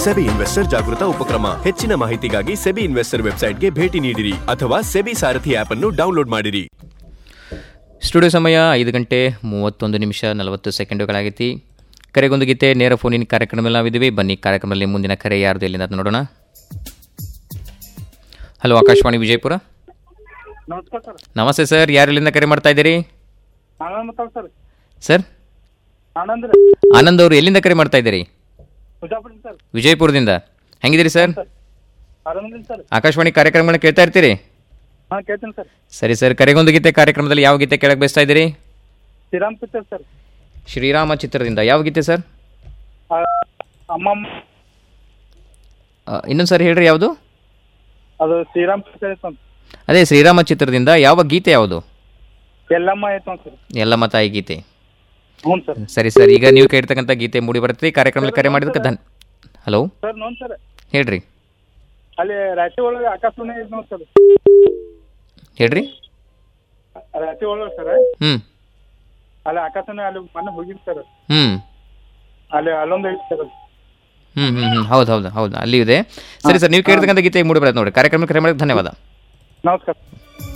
SEBI investor ಜಾಗೃತ ಉಪಕ್ರಮ ಹೆಚ್ಚಿನ ಮಾಹಿತಿಗಾಗಿ ಸೆಬಿ ಇನ್ವೆಸ್ಟರ್ ವೆಬ್ಸೈಟ್ಗೆ ಭೇಟಿ ನೀಡಿರಿ ಅಥವಾ ಸೆಬಿ ಸಾರಥಿ ಆಪ್ ಅನ್ನು ಡೌನ್ಲೋಡ್ ಮಾಡಿರಿ ಸ್ಟುಡಿಯೋ ಸಮಯ ಐದು ಗಂಟೆ ಮೂವತ್ತೊಂದು ನಿಮಿಷ ನಲವತ್ತು ಸೆಕೆಂಡುಗಳಾಗೈತಿ ಕರೆಗೊಂದು ಗೀತೆ ನೇರ ಫೋನಿನ ಕಾರ್ಯಕ್ರಮದಲ್ಲಿ ನಾವಿದ್ದೀವಿ ಬನ್ನಿ ಕಾರ್ಯಕ್ರಮದಲ್ಲಿ ಮುಂದಿನ ಕರೆ ಯಾರ್ದು ಎಲ್ಲಿಂದ ಅಂತ ನೋಡೋಣ ಹಲೋ ಆಕಾಶವಾಣಿ ವಿಜಯಪುರ ನಮಸ್ಕಾರ ಸರ್ ನಮಸ್ತೆ ಸರ್ ಯಾರು ಎಲ್ಲಿಂದ ಕರೆ ಮಾಡ್ತಾ ಇದ್ದೀರಿ ಆನಂದ್ ಮಾತಾಡ್ ಸರ್ ಸರ್ ಆನಂದ್ ರೀ ಆನಂದ್ ಅವರು ಎಲ್ಲಿಂದ ಕರೆ ಮಾಡ್ತಾ ಇದ್ದೀರಿ ಬಿಜಾಪುರ ಸರ್ ವಿಜಯಪುರದಿಂದ ಹೆಂಗಿದ್ದೀರಿ ಸರ್ ಆರಾಮದಿನಿ ಸರ್ ಆಕಾಶವಾಣಿ ಕಾರ್ಯಕ್ರಮಗಳನ್ನ ಕೇಳ್ತಾ ಇರ್ತೀರಿ ಹಾ ಕೇಳ್ತೀನಿ ಸರ್ ಸರಿ ಸರ್ ಕರೆಗೊಂದು ಗೀತೆ ಕಾರ್ಯಕ್ರಮದಲ್ಲಿ ಯಾವ ಗೀತೆ ಕೇಳಕ್ಕೆ ಬಯಸ್ತಾ ಇದ್ದೀರಿ ಶ್ರೀರಾಮ್ ಪಿಕ್ಚರ್ ಸರ್ ಶ್ರೀರಾಮ ಚಿತ್ರದಿಂದ ಯಾವ ಗೀತೆ ಸರ್ ಆ, ಅಮ್ಮಮ್ಮ ಇನ್ನೊಂದು ಸರಿ ಹೇಳ್ರಿ ಯಾವುದು ಅದು ಶ್ರೀರಾಮ್ ಪಿಕ್ಚರ್ ಐತೆ ಅದೇ ಶ್ರೀರಾಮ ಚಿತ್ರದಿಂದ ಯಾವ ಗೀತೆ ಯಾವುದು ಎಲ್ಲಮ್ಮ ಐತೆ ಸರ್ ಎಲ್ಲಮ್ಮ ತಾಯಿ ಗೀತೆ ಹ್ಞೂ ಸರ್ ಸರಿ ಸರ್ ಈಗ ನೀವು ಕೇಳ್ತಕ್ಕಂಥ ಗೀತೆ ಮೂಡಿ ಬರುತ್ತೆ ಕಾರ್ಯಕ್ರಮದಲ್ಲಿ ಕರೆ ಮಾಡಿದಕ್ಕೆ ಧನ್ ಹಲೋ ಸರ್ ನೋನ್ ಸರ್ ಹೇಳ್ರಿ ಅಲ್ಲಿ ರಾತ್ರಿ ಒಳಗೆ ಆಕಾಶವಾಣಿ ಐತೆ ನೋಡಿ ಸರ್ ಹೇಳ್ರಿ ರಾತ್ರಿ ಒಳಗೆ ಸರ್ ಹ್ಞೂ ಅಲ್ಲಿ ಆಕಾಶವಾಣಿ ಅಲ್ಲಿ ಮೊನ್ನೆ ಹೋಗಿದ್ದು ಸರ್ ಹ್ಞೂ ಅಲ್ಲಿ ಅಲ್ಲೊಂದು ಐತೆ ಸರ್ ಹ್ಞೂ ಹ್ಞೂ ಹ್ಞೂ ಹೌದು ಹೌದು ಹೌದು ಅಲ್ಲಿ ಇದೆ ಸರಿ ಸರ್ ನೀವು ಕೇಳ್ತಕ್ಕಂಥ ಗೀತೆ ಮೂಡಿ ಬರುತ್ತೆ ನೋಡಿ ಕಾರ್ಯಕ್ರಮಕ್ಕೆ ಕರೆ ಮಾಡೋಕ್ಕೆ ಧನ್ಯವಾದ ನಮಸ್ಕಾರ